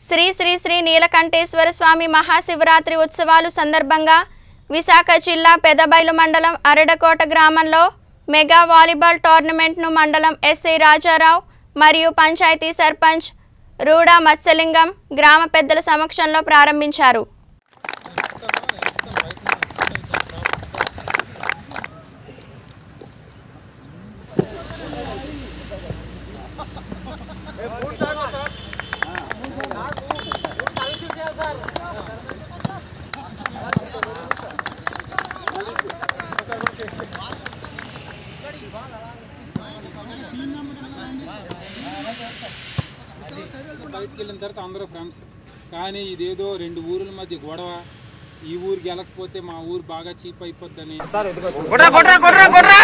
శ్రీ శ్రీ శ్రీ నీలకంఠేశ్వర స్వామి మహాశివరాత్రి ఉత్సవాలు సందర్భంగా విశాఖ జిల్లా పెదబైలు మండలం అరడకోట గ్రామంలో మెగా వాలీబాల్ టోర్నమెంట్ను మండలం ఎస్ఐ రాజారావు మరియు పంచాయతీ సర్పంచ్ రూడా మత్స్యలింగం గ్రామ పెద్దల సమక్షంలో ప్రారంభించారు బయటికి వెళ్ళిన తర్వాత అందరూ ఫ్రెండ్స్ కానీ ఇదేదో రెండు ఊరుల మధ్య గొడవ ఈ ఊరు గెలకపోతే మా ఊరు బాగా చీప్ అయిపోద్దని కొట్రా కొట్రా కొట్రా కొట్రా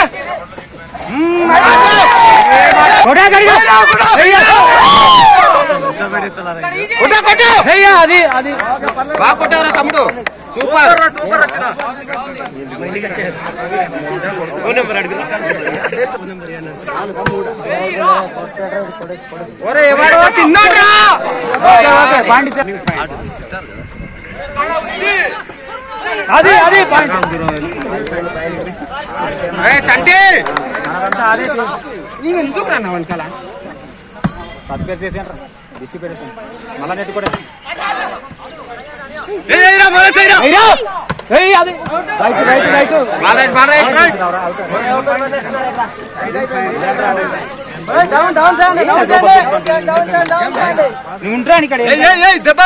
కొట్రా కొట్టు అది అది బాగా కొట్టావురా తమ్ముడు సూపర్ సూపర్ వచ్చిన ఒరే ఎవడో తిన్నాడ్రా అది అది ఏ చంటి పత్తిపేరు చేసేయండి దిష్టి పెట్టేసాను మళ్ళా నెట్ కూడా అయ్యా ఏయ్ అది రైట్ రైట్ రైట్ బాలరైట్ బాలరైట్ నువ్వు ఉంటా ఇక్కడ దెబ్బ